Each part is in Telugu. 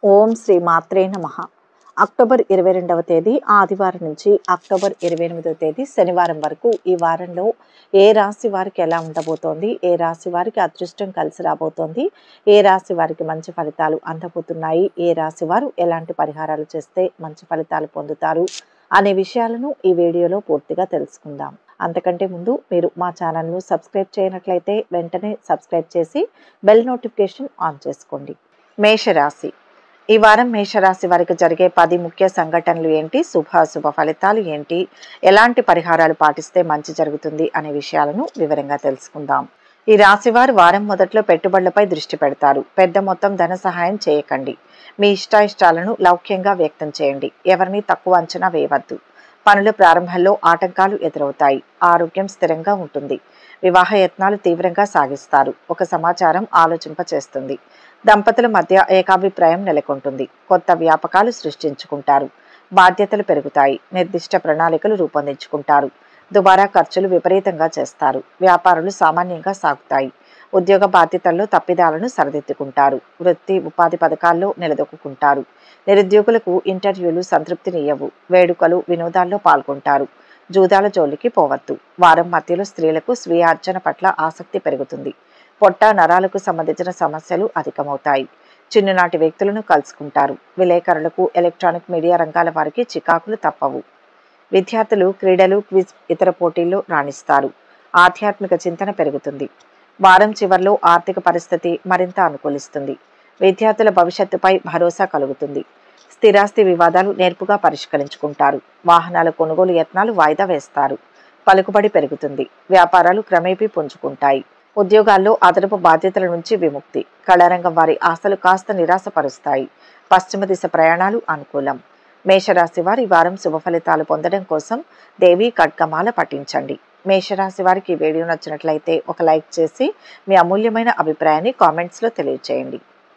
ఓం శ్రీ మాత్రే నమ అక్టోబర్ ఇరవై రెండవ తేదీ ఆదివారం నుంచి అక్టోబర్ ఇరవై ఎనిమిదవ తేదీ శనివారం వరకు ఈ వారంలో ఏ రాశి వారికి ఎలా ఉండబోతోంది ఏ రాశి వారికి అదృష్టం కలిసి రాబోతోంది ఏ రాశి వారికి మంచి ఫలితాలు అందబోతున్నాయి ఏ రాశి వారు ఎలాంటి పరిహారాలు చేస్తే మంచి ఫలితాలు పొందుతారు అనే విషయాలను ఈ వీడియోలో పూర్తిగా తెలుసుకుందాం అంతకంటే ముందు మీరు మా ఛానల్ను సబ్స్క్రైబ్ చేయనట్లయితే వెంటనే సబ్స్క్రైబ్ చేసి బెల్ నోటిఫికేషన్ ఆన్ చేసుకోండి మేషరాశి ఈ వారం మేషరాశి వారికి జరిగే పది ముఖ్య సంఘటనలు ఏంటి శుభాశుభ ఫలితాలు ఏంటి ఎలాంటి పరిహారాలు పాటిస్తే మంచి జరుగుతుంది అనే విషయాలను వివరంగా తెలుసుకుందాం ఈ రాశి వారు వారం మొదట్లో పెట్టుబడులపై దృష్టి పెడతారు పెద్ద మొత్తం ధన సహాయం చేయకండి మీ ఇష్టాయిష్టాలను లౌక్యంగా వ్యక్తం చేయండి ఎవరిని తక్కువ అంచనా వేయవద్దు పనుల ప్రారంభంలో ఆటంకాలు ఎదురవుతాయి ఆరోగ్యం స్థిరంగా ఉంటుంది వివాహ యత్నాలు తీవ్రంగా సాగిస్తారు ఒక సమాచారం ఆలోచింపచేస్తుంది దంపతుల మధ్య ఏకాభిప్రాయం నెలకొంటుంది కొత్త వ్యాపకాలు సృష్టించుకుంటారు బాధ్యతలు పెరుగుతాయి నిర్దిష్ట ప్రణాళికలు రూపొందించుకుంటారు దుబారా ఖర్చులు విపరీతంగా చేస్తారు వ్యాపారాలు సామాన్యంగా సాగుతాయి ఉద్యోగ బాధ్యతల్లో తప్పిదాలను సరిదిద్దుకుంటారు వృత్తి ఉపాధి పథకాల్లో నిలదొక్కుంటారు నిరుద్యోగులకు ఇంటర్వ్యూలు సంతృప్తినియ్యవు వేడుకలు వినోదాల్లో పాల్గొంటారు జూదాల జోలికి పోవద్దు వారం మధ్యలో స్త్రీలకు స్వీయ అర్చన పట్ల ఆసక్తి పెరుగుతుంది పొట్ట నరాలకు సంబంధించిన సమస్యలు అధికమవుతాయి చిన్ననాటి వ్యక్తులను కలుసుకుంటారు విలేకరులకు ఎలక్ట్రానిక్ మీడియా రంగాల వారికి చికాకులు తప్పవు విద్యార్థులు క్రీడలు క్విజ్ ఇతర పోటీల్లో రాణిస్తారు ఆధ్యాత్మిక చింతన పెరుగుతుంది వారం చివర్లో ఆర్థిక పరిస్థితి మరింత అనుకూలిస్తుంది విద్యార్థుల భవిష్యత్తుపై భరోసా కలుగుతుంది స్థిరాస్తి వివాదాలు నేర్పుగా పరిష్కరించుకుంటారు వాహనాల కొనుగోలు యత్నాలు వాయిదా వేస్తారు పలుకుబడి పెరుగుతుంది వ్యాపారాలు క్రమేపీ పుంజుకుంటాయి ఉద్యోగాల్లో అదనపు బాధ్యతల నుంచి విముక్తి కళారంగం వారి ఆశలు కాస్త నిరాశపరుస్తాయి పశ్చిమ దిశ ప్రయాణాలు అనుకూలం మేషరాశి వారి వారం శుభ ఫలితాలు పొందడం కోసం దేవి ఖడ్గమాల పఠించండి మేషరాశి వారికి ఈ వీడియో నచ్చినట్లయితే ఒక లైక్ చేసి మీ అమూల్యమైన అభిప్రాయాన్ని కామెంట్స్లో తెలియజేయండి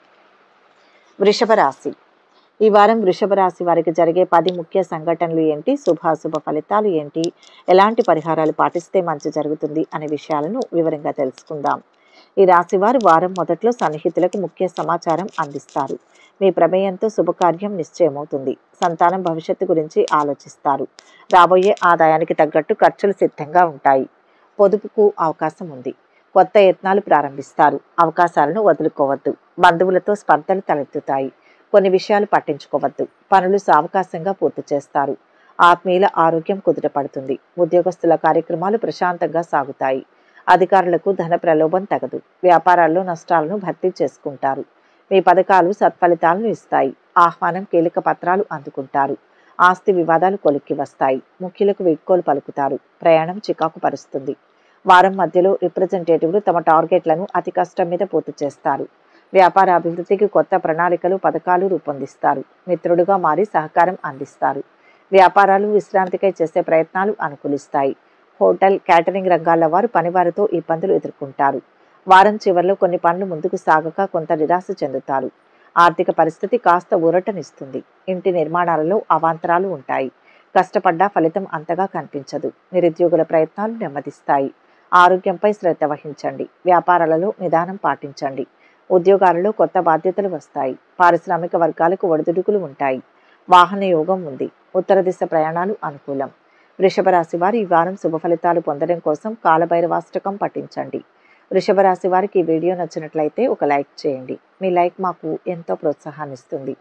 వృషభ రాశి ఈ వారం వృషభ రాశి వారికి జరిగే పది ముఖ్య సంఘటనలు ఏంటి శుభాశుభ ఫలితాలు ఏంటి ఎలాంటి పరిహారాలు పాటిస్తే మంచి జరుగుతుంది అనే విషయాలను వివరంగా తెలుసుకుందాం ఈ రాశి వారు వారం మొదట్లో సన్నిహితులకు ముఖ్య సమాచారం అందిస్తారు మీ ప్రమేయంతో శుభకార్యం నిశ్చయమవుతుంది సంతానం భవిష్యత్తు గురించి ఆలోచిస్తారు రాబోయే ఆదాయానికి తగ్గట్టు ఖర్చులు సిద్ధంగా ఉంటాయి పొదుపుకు అవకాశం ఉంది కొత్త యత్నాలు ప్రారంభిస్తారు అవకాశాలను వదులుకోవద్దు బంధువులతో స్పర్ధలు తలెత్తుతాయి కొన్ని విషయాలు పట్టించుకోవద్దు పనులు సావకాశంగా పూర్తి చేస్తారు ఆత్మీయుల ఆరోగ్యం కుదుటపడుతుంది ఉద్యోగస్తుల కార్యక్రమాలు ప్రశాంతంగా సాగుతాయి అధికారులకు ధన ప్రలోభం తగదు వ్యాపారాల్లో నష్టాలను భర్తీ చేసుకుంటారు మీ పథకాలు సత్ఫలితాలను ఇస్తాయి ఆహ్వానం కీలక పత్రాలు అందుకుంటారు ఆస్తి వివాదాలు కొలిక్కి వస్తాయి ముఖ్యులకు వీడ్కోలు పలుకుతారు ప్రయాణం చికాకు పరుస్తుంది వారం మధ్యలో రిప్రజెంటేటివ్లు తమ టార్గెట్లను అతి కష్టం మీద పూర్తి చేస్తారు వ్యాపార అభివృద్ధికి కొత్త ప్రణాళికలు పథకాలు రూపొందిస్తారు మిత్రుడుగా మారి సహకారం అందిస్తారు వ్యాపారాలు విశ్రాంతికై చేసే ప్రయత్నాలు అనుకూలిస్తాయి హోటల్ క్యాటరింగ్ రంగాల వారు పనివారితో ఇబ్బందులు ఎదుర్కొంటారు వారం చివరిలో కొన్ని పనులు ముందుకు సాగక కొంత నిరాశ చెందుతారు ఆర్థిక పరిస్థితి కాస్త ఊరటనిస్తుంది ఇంటి నిర్మాణాలలో అవాంతరాలు ఉంటాయి కష్టపడ్డా ఫలితం అంతగా కనిపించదు నిరుద్యోగుల ప్రయత్నాలు నెమ్మదిస్తాయి ఆరోగ్యంపై శ్రద్ధ వహించండి వ్యాపారాలలో నిదానం పాటించండి ఉద్యోగాలలో కొత్త బాధ్యతలు వస్తాయి పారిశ్రామిక వర్గాలకు ఒడిదుడుకులు ఉంటాయి వాహన యోగం ఉంది ఉత్తర దిశ ప్రయాణాలు అనుకూలం వృషభ రాశి వారు ఈ వారం శుభ ఫలితాలు పొందడం కోసం కాలభైరవాష్టకం పఠించండి వృషభ రాశి వారికి ఈ వీడియో నచ్చినట్లయితే ఒక లైక్ చేయండి మీ లైక్ మాకు ఎంతో ప్రోత్సాహాన్ని ఇస్తుంది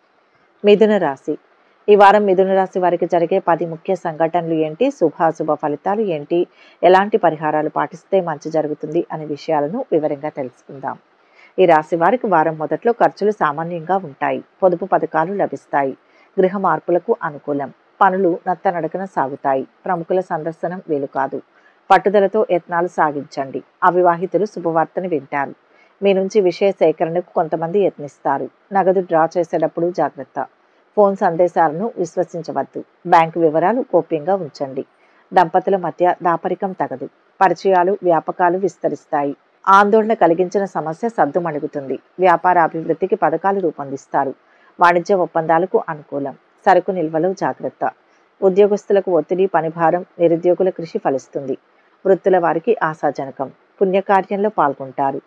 మిథున రాశి ఈ వారం మిథున రాశి వారికి జరిగే పది ముఖ్య సంఘటనలు ఏంటి శుభాశుభ ఫలితాలు ఏంటి ఎలాంటి పరిహారాలు పాటిస్తే మంచి జరుగుతుంది అనే విషయాలను వివరంగా తెలుసుకుందాం ఈ రాశి వారికి వారం మొదట్లో ఖర్చులు సామాన్యంగా ఉంటాయి పొదుపు పథకాలు లభిస్తాయి గృహ మార్పులకు అనుకూలం పనులు నత్తనడకన సాగుతాయి ప్రముఖుల సందర్శనం వీలు కాదు పట్టుదలతో యత్నాలు సాగించండి అవివాహితులు శుభవార్తని వింటారు మీ నుంచి విషయ సేకరణకు కొంతమంది యత్నిస్తారు నగదు డ్రా చేసేటప్పుడు జాగ్రత్త ఫోన్ సందేశాలను విశ్వసించవద్దు బ్యాంకు వివరాలు గోప్యంగా ఉంచండి దంపతుల మధ్య దాపరికం తగదు పరిచయాలు వ్యాపకాలు విస్తరిస్తాయి ఆందోళన కలిగించిన సమస్య సద్దుమణుగుతుంది వ్యాపార అభివృద్ధికి పథకాలు రూపొందిస్తారు వాణిజ్య ఒప్పందాలకు అనుకూలం సరుకు నిల్వలో జాగ్రత్త ఉద్యోగస్తులకు ఒత్తిడి పనిభారం నిరుద్యోగుల కృషి ఫలిస్తుంది వృత్తుల వారికి ఆశాజనకం పుణ్యకార్యంలో పాల్గొంటారు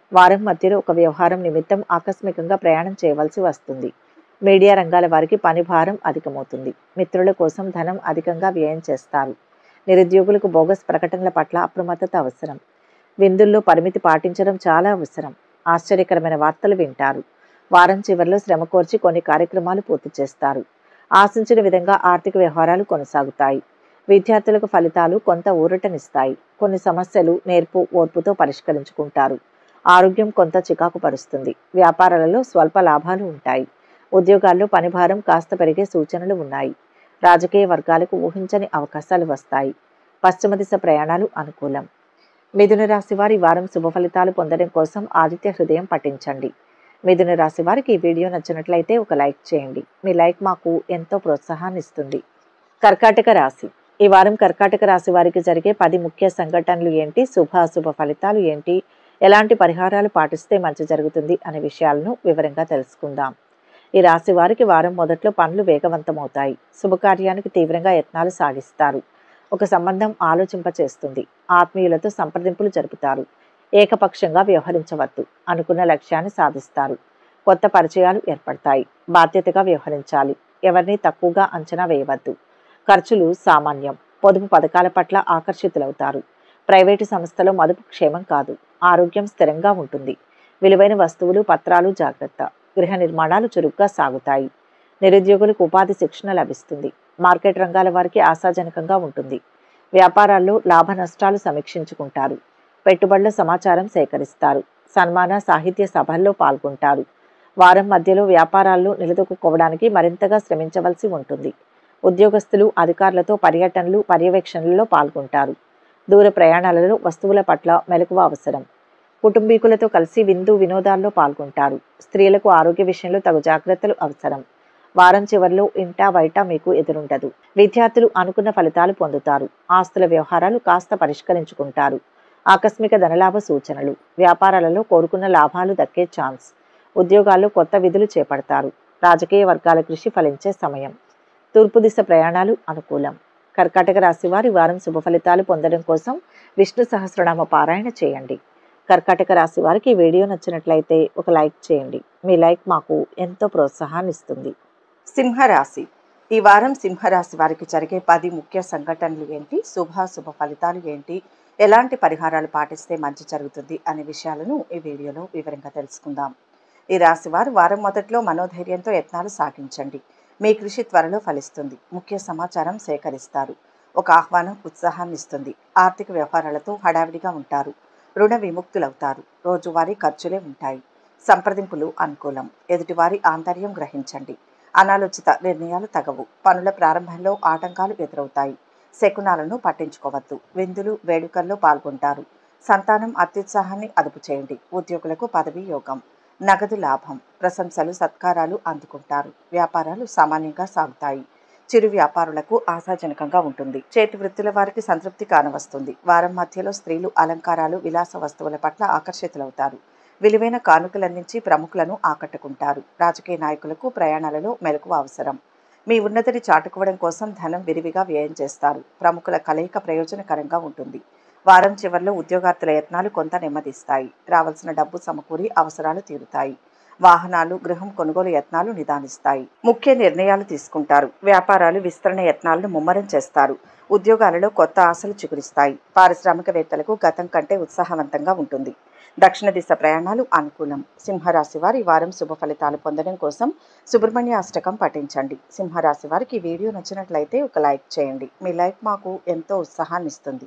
వారం మధ్యలో ఒక వ్యవహారం నిమిత్తం ఆకస్మికంగా ప్రయాణం చేయవలసి వస్తుంది మీడియా రంగాల వారికి పని భారం అధికమవుతుంది మిత్రుల కోసం ధనం అధికంగా వ్యయం చేస్తారు నిరుద్యోగులకు బోగస్ ప్రకటనల పట్ల అప్రమత్తత అవసరం విందుల్లో పరిమితి పాటించడం చాలా అవసరం ఆశ్చర్యకరమైన వార్తలు వింటారు వారం చివరిలో శ్రమ కోర్చి కొన్ని కార్యక్రమాలు పూర్తి చేస్తారు ఆశించిన విధంగా ఆర్థిక వ్యవహారాలు కొనసాగుతాయి విద్యార్థులకు ఫలితాలు కొంత ఊరటనిస్తాయి కొన్ని సమస్యలు నేర్పు ఓర్పుతో పరిష్కరించుకుంటారు ఆరోగ్యం కొంత చికాకు పరుస్తుంది వ్యాపారాలలో స్వల్ప లాభాలు ఉంటాయి ఉద్యోగాల్లో పనిభారం కాస్త పెరిగే సూచనలు ఉన్నాయి రాజకీయ వర్గాలకు ఊహించని అవకాశాలు వస్తాయి పశ్చిమ దిశ ప్రయాణాలు అనుకూలం మిథున రాశి వారి వారం శుభ ఫలితాలు పొందడం కోసం ఆదిత్య హృదయం పఠించండి మిథున రాశి వారికి ఈ వీడియో నచ్చినట్లయితే ఒక లైక్ చేయండి మీ లైక్ మాకు ఎంతో ప్రోత్సాహాన్ని ఇస్తుంది కర్కాటక రాశి ఈ వారం కర్కాటక రాశి వారికి జరిగే పది ముఖ్య సంఘటనలు ఏంటి శుభ అశుభ ఫలితాలు ఏంటి ఎలాంటి పరిహారాలు పాటిస్తే మంచి జరుగుతుంది అనే విషయాలను వివరంగా తెలుసుకుందాం ఈ రాశి వారికి వారం మొదట్లో పనులు వేగవంతమవుతాయి శుభకార్యానికి తీవ్రంగా యత్నాలు సాగిస్తారు ఒక సంబంధం ఆలోచింపచేస్తుంది ఆత్మీయులతో సంప్రదింపులు జరుపుతారు ఏకపక్షంగా వ్యవహరించవద్దు అనుకున్న లక్ష్యాన్ని సాధిస్తారు కొత్త పరిచయాలు ఏర్పడతాయి బాధ్యతగా వ్యవహరించాలి ఎవరిని తక్కువగా అంచనా వేయవద్దు ఖర్చులు సామాన్యం పొదుపు పథకాల పట్ల ఆకర్షితులవుతారు ప్రైవేటు సంస్థలో మదుపు క్షేమం కాదు ఆరోగ్యం స్థిరంగా ఉంటుంది విలువైన వస్తువులు పత్రాలు జాగ్రత్త గృహ నిర్మాణాలు చురుగ్గా సాగుతాయి నిరుద్యోగులకు ఉపాధి శిక్షణ లభిస్తుంది మార్కెట్ రంగాల వారికి ఆశాజనకంగా ఉంటుంది వ్యాపారాల్లో లాభ నష్టాలు సమీక్షించుకుంటారు పెట్టుబడుల సమాచారం సేకరిస్తారు సన్మాన సాహిత్య సభల్లో పాల్గొంటారు వారం మధ్యలో వ్యాపారాల్లో నిలదొక్కుకోవడానికి మరింతగా శ్రమించవలసి ఉంటుంది ఉద్యోగస్తులు అధికారులతో పర్యటనలు పర్యవేక్షణలలో పాల్గొంటారు దూర ప్రయాణాలలో వస్తువుల పట్ల మెలకువ అవసరం కుటుంబీకులతో కలిసి విందు వినోదాల్లో పాల్గొంటారు స్త్రీలకు ఆరోగ్య విషయంలో తగు జాగ్రత్తలు అవసరం వారం చివరిలో ఇంటా బయట మీకు ఎదురుండదు విద్యార్థులు అనుకున్న ఫలితాలు పొందుతారు ఆస్తుల వ్యవహారాలు కాస్త పరిష్కరించుకుంటారు ఆకస్మిక ధనలాభ సూచనలు వ్యాపారాలలో కోరుకున్న లాభాలు దక్కే ఛాన్స్ ఉద్యోగాల్లో కొత్త విధులు చేపడతారు రాజకీయ వర్గాల కృషి ఫలించే సమయం తూర్పు దిశ ప్రయాణాలు అనుకూలం కర్కాటక రాశి వారి వారం శుభ ఫలితాలు పొందడం కోసం విష్ణు సహస్రనామ పారాయణ చేయండి కర్కాటక రాశి వారికి ఈ వీడియో నచ్చినట్లయితే ఒక లైక్ చేయండి మీ లైక్ మాకు ఎంతో ప్రోత్సాహాన్ని ఇస్తుంది సింహరాశి ఈ వారం సింహరాశి వారికి జరిగే పది ముఖ్య సంఘటనలు ఏంటి శుభాశుభ ఫలితాలు ఏంటి ఎలాంటి పరిహారాలు పాటిస్తే మంచి జరుగుతుంది అనే విషయాలను ఈ వీడియోలో వివరంగా తెలుసుకుందాం ఈ రాశి వారు వారం మొదట్లో మనోధైర్యంతో యత్నాలు సాగించండి మీ కృషి త్వరలో ఫలిస్తుంది ముఖ్య సమాచారం సేకరిస్తారు ఒక ఆహ్వానం ఉత్సాహాన్ని ఇస్తుంది ఆర్థిక వ్యవహారాలతో హడావిడిగా ఉంటారు రుణ విముక్తులవుతారు రోజువారీ ఖర్చులే ఉంటాయి సంప్రదింపులు అనుకూలం ఎదుటివారి ఆంతర్యం గ్రహించండి అనాలోచిత నిర్ణయాలు తగవు పనుల ప్రారంభంలో ఆటంకాలు ఎదురవుతాయి శకునాలను పట్టించుకోవద్దు విందులు వేడుకల్లో పాల్గొంటారు సంతానం అత్యుత్సాహాన్ని అదుపు చేయండి ఉద్యోగులకు పదవీ యోగం నగదు లాభం ప్రశంసలు సత్కారాలు అందుకుంటారు వ్యాపారాలు సామాన్యంగా సాగుతాయి చిరు వ్యాపారులకు ఆశాజనకంగా ఉంటుంది చేతి వృత్తుల వారికి సంతృప్తి కానవస్తుంది వారం మధ్యలో స్త్రీలు అలంకారాలు విలాస వస్తువుల పట్ల ఆకర్షితులవుతారు విలువైన కానుకలందించి ప్రముఖులను ఆకట్టుకుంటారు రాజకీయ నాయకులకు ప్రయాణాలలో మెలకువ అవసరం మీ ఉన్నతిని చాటుకోవడం కోసం ధనం విరివిగా వ్యయం చేస్తారు ప్రముఖుల కలయిక ప్రయోజనకరంగా ఉంటుంది వారం చివరిలో ఉద్యోగార్థుల యత్నాలు కొంత నెమ్మదిస్తాయి రావాల్సిన డబ్బు సమకూరి అవసరాలు తీరుతాయి వాహనాలు గృహం కొనుగోలు యత్నాలు నిదానిస్తాయి ముఖ్య నిర్ణయాలు తీసుకుంటారు వ్యాపారాలు విస్తరణ యత్నాలను ముమ్మరం చేస్తారు ఉద్యోగాలలో కొత్త ఆశలు చిగురిస్తాయి పారిశ్రామికవేత్తలకు గతం కంటే ఉత్సాహవంతంగా ఉంటుంది దక్షిణ దిశ ప్రయాణాలు అనుకూలం సింహరాశి వారి ఈ వారం శుభ ఫలితాలు పొందడం కోసం సుబ్రహ్మణ్య అష్టకం పఠించండి సింహరాశి వారికి ఈ వీడియో నచ్చినట్లయితే ఒక లైక్ చేయండి మీ లైక్ మాకు ఎంతో ఉత్సాహాన్ని ఇస్తుంది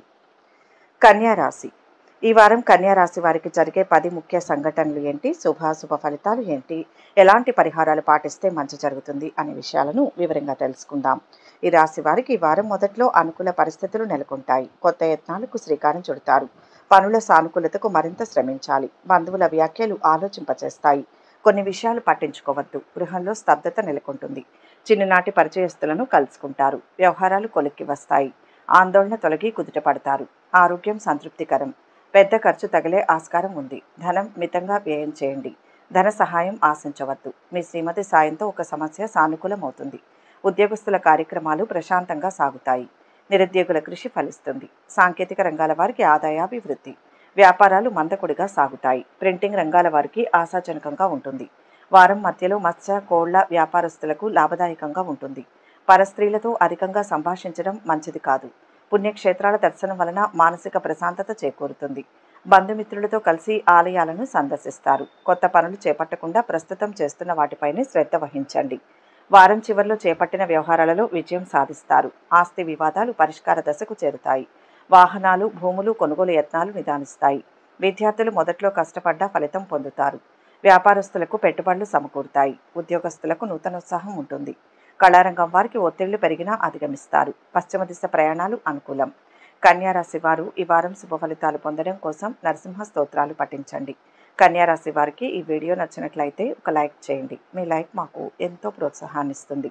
కన్యా రాశి ఈ వారం కన్యా రాశి వారికి జరిగే పది ముఖ్య సంఘటనలు ఏంటి శుభాశుభ ఫలితాలు ఏంటి ఎలాంటి పరిహారాలు పాటిస్తే మంచి జరుగుతుంది అనే విషయాలను వివరంగా తెలుసుకుందాం ఈ రాశి వారికి ఈ వారం మొదట్లో అనుకూల పరిస్థితులు నెలకొంటాయి కొత్త యత్నాలకు శ్రీకారం చుడతారు పనుల సానుకూలతకు మరింత శ్రమించాలి బంధువుల వ్యాఖ్యలు ఆలోచింపచేస్తాయి కొన్ని విషయాలు పట్టించుకోవద్దు గృహంలో స్తబ్దత నెలకొంటుంది చిన్ననాటి పరిచయస్తులను కలుసుకుంటారు వ్యవహారాలు కొలిక్కి వస్తాయి ఆందోళన తొలగి కుదుట పడతారు ఆరోగ్యం సంతృప్తికరం పెద్ద ఖర్చు తగిలే ఆస్కారం ఉంది ధనం మితంగా వ్యయం చేయండి ధన సహాయం ఆశించవద్దు మీ శ్రీమతి సాయంతో ఒక సమస్య సానుకూలమవుతుంది ఉద్యోగస్తుల కార్యక్రమాలు ప్రశాంతంగా సాగుతాయి నిరుద్యోగుల కృషి ఫలిస్తుంది సాంకేతిక రంగాల వారికి ఆదాయాభివృద్ధి వ్యాపారాలు మందకొడిగా సాగుతాయి ప్రింటింగ్ రంగాల వారికి ఆశాజనకంగా ఉంటుంది వారం మధ్యలో మత్స్య కోళ్ల వ్యాపారస్తులకు లాభదాయకంగా ఉంటుంది పరస్త్రీలతో అధికంగా సంభాషించడం మంచిది కాదు పుణ్యక్షేత్రాల దర్శనం వలన మానసిక ప్రశాంతత చేకూరుతుంది బంధుమిత్రులతో కలిసి ఆలయాలను సందర్శిస్తారు కొత్త పనులు చేపట్టకుండా ప్రస్తుతం చేస్తున్న వాటిపైనే శ్రద్ధ వహించండి వారం చివరిలో చేపట్టిన వ్యవహారాలలో విజయం సాధిస్తారు ఆస్తి వివాదాలు పరిష్కార దశకు చేరుతాయి వాహనాలు భూములు కొనుగోలు యత్నాలు నిదానిస్తాయి విద్యార్థులు మొదట్లో కష్టపడ్డ ఫలితం పొందుతారు వ్యాపారస్తులకు పెట్టుబడులు సమకూరుతాయి ఉద్యోగస్తులకు నూతనోత్సాహం ఉంటుంది కళారంగం వారికి ఒత్తిళ్లు పెరిగినా అధిగమిస్తారు పశ్చిమ దిశ ప్రయాణాలు అనుకూలం కన్యారాశి వారు ఈ వారం శుభ ఫలితాలు పొందడం కోసం నరసింహ స్తోత్రాలు పఠించండి కన్యారాశి వారికి ఈ వీడియో నచ్చినట్లయితే ఒక లైక్ చేయండి మీ లైక్ మాకు ఎంతో ప్రోత్సాహాన్ని ఇస్తుంది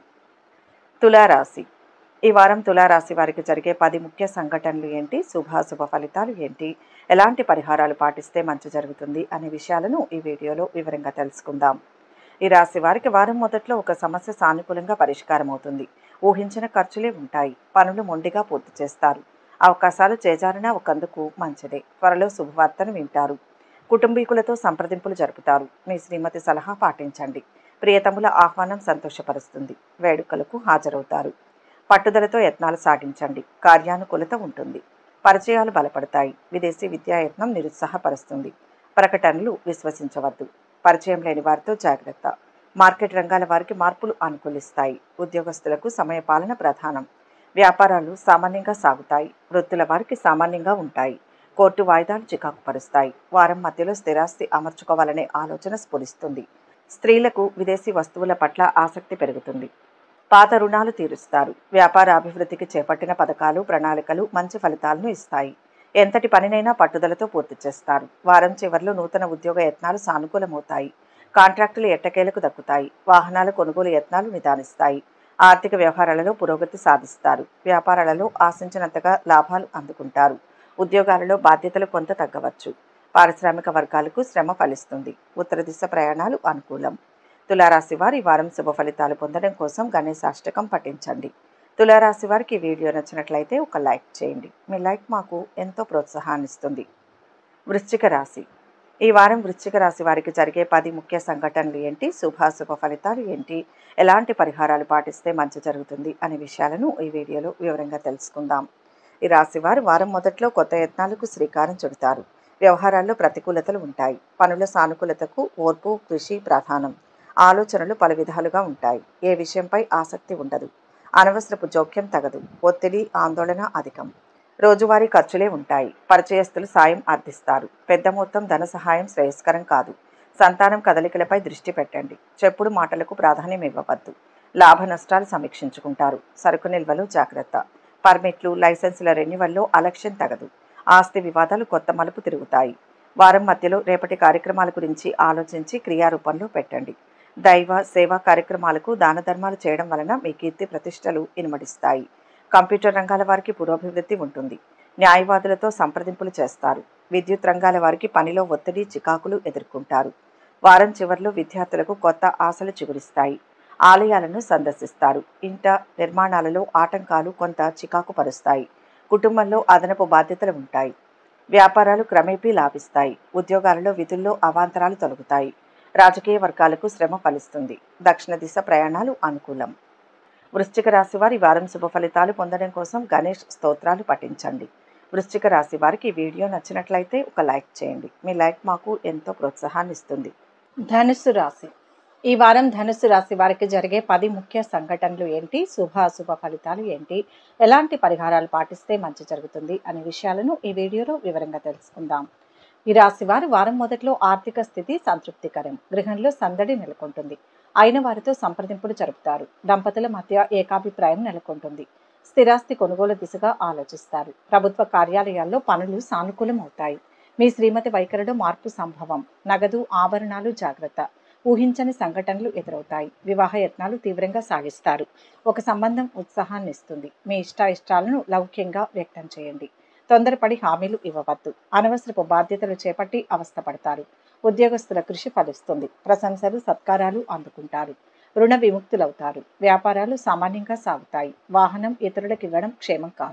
తులారాశి ఈ వారం తులారాశి వారికి జరిగే పది ముఖ్య సంఘటనలు ఏంటి శుభాశుభ ఫలితాలు ఏంటి ఎలాంటి పరిహారాలు పాటిస్తే మంచి జరుగుతుంది అనే విషయాలను ఈ వీడియోలో వివరంగా తెలుసుకుందాం ఈ రాశి వారికి వారం మొదట్లో ఒక సమస్య సానుకూలంగా పరిష్కారం అవుతుంది ఊహించిన ఖర్చులే ఉంటాయి పనులు మొండిగా పూర్తి చేస్తారు అవకాశాలు చేజారినా ఒకందుకు మంచిదే త్వరలో శుభవార్తను వింటారు కుటుంబీకులతో సంప్రదింపులు జరుపుతారు మీ శ్రీమతి సలహా పాటించండి ప్రియతముల ఆహ్వానం సంతోషపరుస్తుంది వేడుకలకు హాజరవుతారు పట్టుదలతో యత్నాలు సాగించండి కార్యానుకూలత ఉంటుంది పరిచయాలు బలపడతాయి విదేశీ విద్యాయత్నం నిరుత్సాహపరుస్తుంది ప్రకటనలు విశ్వసించవద్దు పరిచయం లేని వారితో జాగ్రత్త మార్కెట్ రంగాల వారికి మార్పులు అనుకూలిస్తాయి ఉద్యోగస్తులకు సమయపాలన ప్రధానం వ్యాపారాలు సామాన్యంగా సాగుతాయి వృత్తుల వారికి సామాన్యంగా ఉంటాయి కోర్టు వాయిదాలు చికాకు పరుస్తాయి వారం మధ్యలో స్థిరాస్తి అమర్చుకోవాలనే ఆలోచన స్ఫురిస్తుంది స్త్రీలకు విదేశీ వస్తువుల పట్ల ఆసక్తి పెరుగుతుంది పాత రుణాలు తీరుస్తారు వ్యాపార అభివృద్ధికి చేపట్టిన పథకాలు ప్రణాళికలు మంచి ఫలితాలను ఇస్తాయి ఎంతటి పనినైనా పట్టుదలతో పూర్తి చేస్తారు వారం చివరిలో నూతన ఉద్యోగ యత్నాలు సానుకూలమవుతాయి కాంట్రాక్టులు ఎట్టకేలకు దక్కుతాయి వాహనాల కొనుగోలు యత్నాలు నిదానిస్తాయి ఆర్థిక వ్యవహారాలలో పురోగతి సాధిస్తారు వ్యాపారాలలో ఆశించినంతగా లాభాలు అందుకుంటారు ఉద్యోగాలలో బాధ్యతలు కొంత తగ్గవచ్చు పారిశ్రామిక వర్గాలకు శ్రమ ఫలిస్తుంది ఉత్తర దిశ ప్రయాణాలు అనుకూలం తులారాశి వారి ఈ వారం శుభ ఫలితాలు పొందడం కోసం గణేశాష్టకం పఠించండి తులారాశి వారికి ఈ వీడియో నచ్చినట్లయితే ఒక లైక్ చేయండి మీ లైక్ మాకు ఎంతో ప్రోత్సాహాన్ని ఇస్తుంది వృశ్చిక రాశి ఈ వారం వృశ్చిక రాశి వారికి జరిగే పది ముఖ్య సంఘటనలు ఏంటి శుభాశుభ ఫలితాలు ఏంటి ఎలాంటి పరిహారాలు పాటిస్తే మంచి జరుగుతుంది అనే విషయాలను ఈ వీడియోలో వివరంగా తెలుసుకుందాం ఈ రాశి వారు వారం మొదట్లో కొత్త యత్నాలకు శ్రీకారం చుడతారు వ్యవహారాల్లో ప్రతికూలతలు ఉంటాయి పనుల సానుకూలతకు ఓర్పు కృషి ప్రధానం ఆలోచనలు పలు విధాలుగా ఉంటాయి ఏ విషయంపై ఆసక్తి ఉండదు అనవసరపు జోక్యం తగదు ఒత్తిడి ఆందోళన అధికం రోజువారీ ఖర్చులే ఉంటాయి పరిచయస్తులు సాయం అర్థిస్తారు పెద్ద మొత్తం ధన సహాయం శ్రేయస్కరం కాదు సంతానం కదలికలపై దృష్టి పెట్టండి చెప్పుడు మాటలకు ప్రాధాన్యం ఇవ్వవద్దు లాభ నష్టాలు సమీక్షించుకుంటారు సరుకు నిల్వలు జాగ్రత్త పర్మిట్లు లైసెన్సుల రెన్యువల్లో అలక్ష్యం తగదు ఆస్తి వివాదాలు కొత్త మలుపు తిరుగుతాయి వారం మధ్యలో రేపటి కార్యక్రమాల గురించి ఆలోచించి క్రియారూపంలో పెట్టండి దైవ సేవా కార్యక్రమాలకు దాన ధర్మాలు చేయడం వలన మీ కీర్తి ప్రతిష్టలు ఇనుమడిస్తాయి కంప్యూటర్ రంగాల వారికి పురోభివృద్ధి ఉంటుంది న్యాయవాదులతో సంప్రదింపులు చేస్తారు విద్యుత్ రంగాల వారికి పనిలో ఒత్తిడి చికాకులు ఎదుర్కొంటారు వారం చివరిలో విద్యార్థులకు కొత్త ఆశలు చిగురిస్తాయి ఆలయాలను సందర్శిస్తారు ఇంట నిర్మాణాలలో ఆటంకాలు కొంత చికాకు పరుస్తాయి కుటుంబంలో అదనపు బాధ్యతలు ఉంటాయి వ్యాపారాలు క్రమేపీ లాభిస్తాయి ఉద్యోగాలలో విధుల్లో అవాంతరాలు తొలగుతాయి రాజకీయ వర్గాలకు శ్రమ ఫలిస్తుంది దక్షిణ దిశ ప్రయాణాలు అనుకూలం వృశ్చిక రాశి వారి వారం శుభ ఫలితాలు పొందడం కోసం గణేష్ స్తోత్రాలు పఠించండి వృశ్చిక రాశి వారికి ఈ వీడియో నచ్చినట్లయితే ఒక లైక్ చేయండి మీ లైక్ మాకు ఎంతో ప్రోత్సాహాన్ని ఇస్తుంది ధనుస్సు రాశి ఈ వారం ధనుస్సు రాశి వారికి జరిగే పది ముఖ్య సంఘటనలు ఏంటి శుభ అశుభ ఫలితాలు ఏంటి ఎలాంటి పరిహారాలు పాటిస్తే మంచి జరుగుతుంది అనే విషయాలను ఈ వీడియోలో వివరంగా తెలుసుకుందాం ఈ రాశి వారు వారం మొదట్లో ఆర్థిక స్థితి సంతృప్తికరం గృహంలో సందడి నెలకొంటుంది అయిన వారితో సంప్రదింపులు జరుపుతారు దంపతుల మధ్య ఏకాభిప్రాయం నెలకొంటుంది స్థిరాస్తి కొనుగోలు దిశగా ఆలోచిస్తారు ప్రభుత్వ కార్యాలయాల్లో పనులు సానుకూలం అవుతాయి మీ శ్రీమతి వైఖరిలో మార్పు సంభవం నగదు ఆభరణాలు జాగ్రత్త ఊహించని సంఘటనలు ఎదురవుతాయి వివాహ యత్నాలు తీవ్రంగా సాగిస్తారు ఒక సంబంధం ఉత్సాహాన్ని ఇస్తుంది మీ ఇష్ట ఇష్టాలను లౌక్యంగా వ్యక్తం చేయండి తొందరపడి హామీలు ఇవ్వవద్దు అనవసరపు బాధ్యతలు చేపట్టి అవస్థపడతారు ఉద్యోగస్తుల కృషి ఫలిస్తుంది ప్రశంసలు సత్కారాలు అందుకుంటారు రుణ విముక్తులవుతారు వ్యాపారాలు సామాన్యంగా సాగుతాయి వాహనం ఇతరులకు ఇవ్వడం క్షేమం కాదు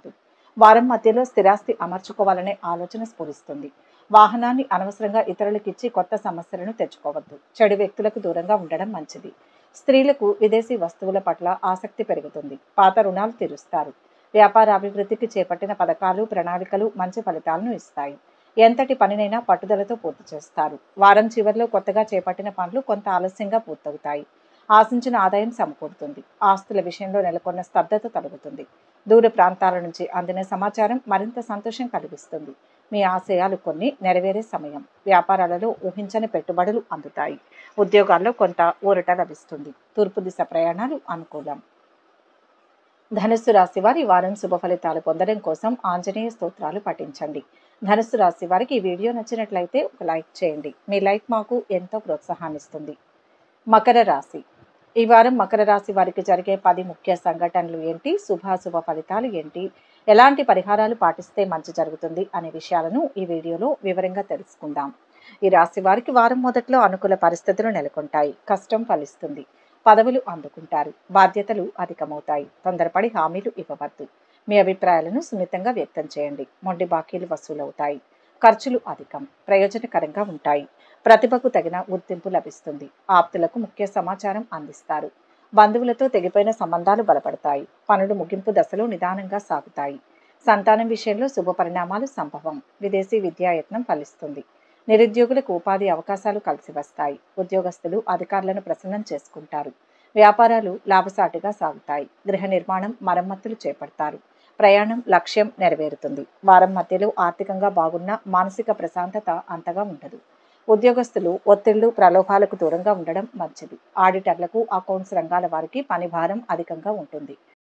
వారం మధ్యలో స్థిరాస్తి అమర్చుకోవాలనే ఆలోచన స్ఫురిస్తుంది వాహనాన్ని అనవసరంగా ఇతరులకు ఇచ్చి కొత్త సమస్యలను తెచ్చుకోవద్దు చెడు వ్యక్తులకు దూరంగా ఉండడం మంచిది స్త్రీలకు విదేశీ వస్తువుల పట్ల ఆసక్తి పెరుగుతుంది పాత రుణాలు తీరుస్తారు వ్యాపార అభివృద్ధికి చేపట్టిన పథకాలు ప్రణాళికలు మంచి ఫలితాలను ఇస్తాయి ఎంతటి పనినైనా పట్టుదలతో పూర్తి చేస్తారు వారం చివరిలో కొత్తగా చేపట్టిన పనులు కొంత ఆలస్యంగా పూర్తవుతాయి ఆశించిన ఆదాయం సమకూరుతుంది ఆస్తుల విషయంలో నెలకొన్న స్తబ్దత తొలగుతుంది దూర ప్రాంతాల నుంచి అందిన సమాచారం మరింత సంతోషం కలిగిస్తుంది మీ ఆశయాలు కొన్ని నెరవేరే సమయం వ్యాపారాలలో ఊహించని పెట్టుబడులు అందుతాయి ఉద్యోగాల్లో కొంత ఊరట లభిస్తుంది తూర్పు దిశ ప్రయాణాలు అనుకూలం ధనుస్సు రాశి వారి వారం శుభ ఫలితాలు పొందడం కోసం ఆంజనేయ స్తోత్రాలు పఠించండి ధనుస్సు రాశి వారికి ఈ వీడియో నచ్చినట్లయితే ఒక లైక్ చేయండి మీ లైక్ మాకు ఎంతో ప్రోత్సాహాన్ని ఇస్తుంది మకర రాశి ఈ వారం మకర రాశి వారికి జరిగే పది ముఖ్య సంఘటనలు ఏంటి శుభాశుభ ఫలితాలు ఏంటి ఎలాంటి పరిహారాలు పాటిస్తే మంచి జరుగుతుంది అనే విషయాలను ఈ వీడియోలో వివరంగా తెలుసుకుందాం ఈ రాశి వారికి వారం మొదట్లో అనుకూల పరిస్థితులు నెలకొంటాయి కష్టం ఫలిస్తుంది పదవులు అందుకుంటారు బాధ్యతలు అధికమవుతాయి తొందరపడి హామీలు ఇవ్వవద్దు మీ అభిప్రాయాలను సున్నితంగా వ్యక్తం చేయండి మొండి బాకీలు వసూలవుతాయి ఖర్చులు అధికం ప్రయోజనకరంగా ఉంటాయి ప్రతిభకు తగిన గుర్తింపు లభిస్తుంది ఆప్తులకు ముఖ్య సమాచారం అందిస్తారు బంధువులతో తెగిపోయిన సంబంధాలు బలపడతాయి పనులు ముగింపు దశలో నిదానంగా సాగుతాయి సంతానం విషయంలో శుభ పరిణామాలు సంభవం విదేశీ విద్యాయత్నం ఫలిస్తుంది నిరుద్యోగులకు ఉపాధి అవకాశాలు కలిసి వస్తాయి ఉద్యోగస్తులు అధికారులను ప్రసన్నం చేసుకుంటారు వ్యాపారాలు లాభసాటిగా సాగుతాయి గృహ నిర్మాణం మరమ్మతులు చేపడతారు ప్రయాణం లక్ష్యం నెరవేరుతుంది వారం మధ్యలో ఆర్థికంగా బాగున్న మానసిక ప్రశాంతత అంతగా ఉండదు ఉద్యోగస్తులు ఒత్తిళ్లు ప్రలోభాలకు దూరంగా ఉండడం మంచిది ఆడిటర్లకు అకౌంట్స్ రంగాల వారికి పని భారం అధికంగా ఉంటుంది